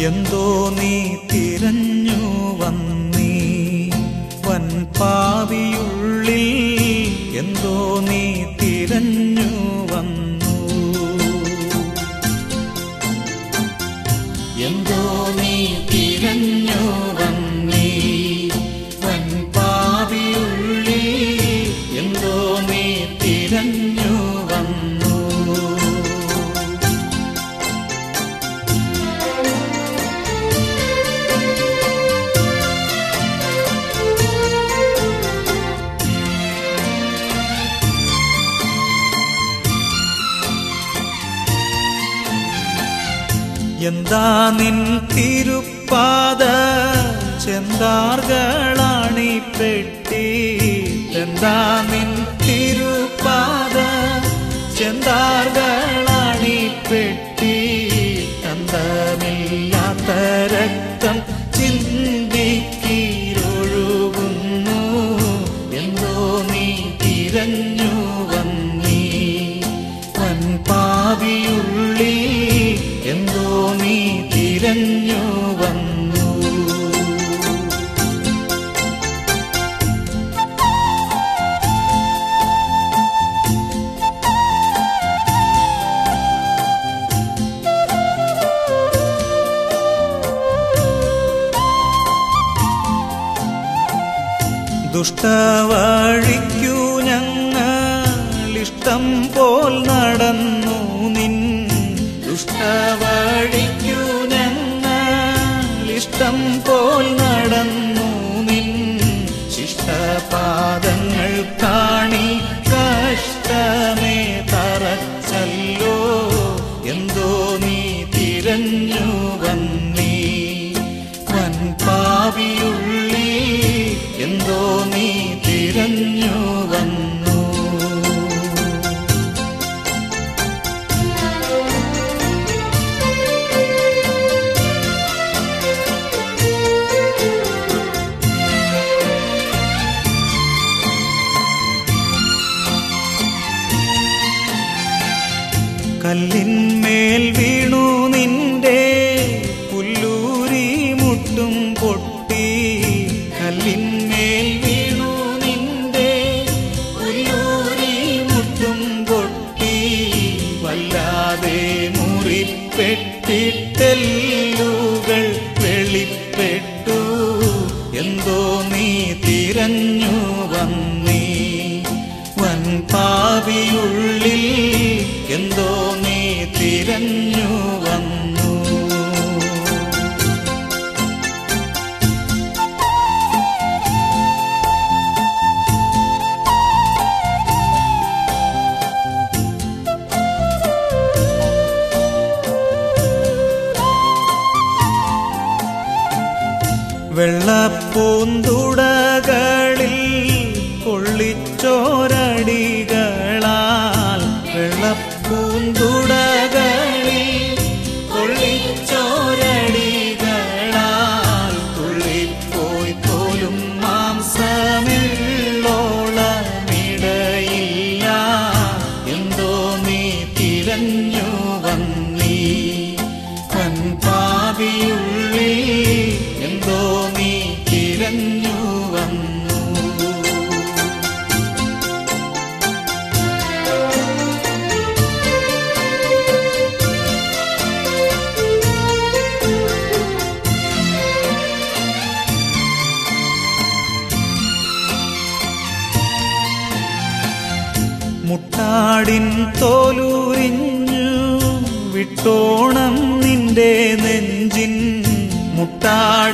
എന്തോ നീ തിരഞ്ഞു വന്നീ വൻ പാവിയുള്ളിൽ എന്തോ നീ തിരഞ്ഞു വന്നു എന്തോ നീ തിരഞ്ഞു വന്നീ വൻ പാവിയുള്ളിൽ എന്തോ നീ തിരഞ്ഞു വന്നു എന്താ നിൻ തിരുപ്പാത ചെന്താർകളാണി പെട്ടി എന്താ നിൻ തിരുപ്പാത ചെന്താർകളാണി പെട്ടി അന്തമില്ലാത്ത രക്തം ചിന്തിക്കീരൊഴുകുന്നു എന്തോ നീ തിരഞ്ഞു വന്നീ വൻ പാവിയുള്ളി എന്തോ നീ തിരഞ്ഞു വന്നു ദുഷ്ടവഴിക്കു ഞങ്ങളിഷ്ടം പോൽ നടന്നു നിൻ ദുഷ്ടവഴിക്കു ഞങ്ങളിഷ്ടം പോൽ നടന്നു നിൻ ശിഷ്ടപാദങ്ങൾ കാണി കഷ്ടമേ തറച്ചല്ലോ എന്തോ നീ തിരഞ്ഞു വന്നീ വൻ പാവിയുള്ളി എന്തോ നീ തിരഞ്ഞു വന്നു കല്ലിന്മേൽ വീണു നിന്റെ പുല്ലൂരി മുട്ടും പൊട്ടി കല്ലിന്മേൽ വീണു നിന്റെ പുല്ലൂരി മുട്ടും പൊട്ടി വല്ലാതെ മുറിപ്പെട്ടിട്ടെല്ലുകൾ വെളിപ്പെട്ടു എന്തോ നീ തിരഞ്ഞു വന്നീ വൻ പാവിയുള്ളിൽ എന്തോ നീ തിരഞ്ഞു വന്നു വെള്ളപ്പൂന്തുടകളിൽ കൊള്ളിച്ചോരടികളാൽ വെള്ളപ്പൂന്തുടകളിൽ കൊള്ളിച്ചോരടികളാൽ തുള്ളിപ്പോയി പോലും മാംസമിള്ളോളമിടയില്ല എന്തോ നീ തിരഞ്ഞു വന്നീ വൻ പാവിയുള്ളി എന്തോ നീ തിരഞ്ഞു വന്നു മുട്ടാടിൻ തോലൂരിഞ്ഞു വിട്ടോണം നിന്റെ നെഞ്ചിൻ മുട്ടാടിൻ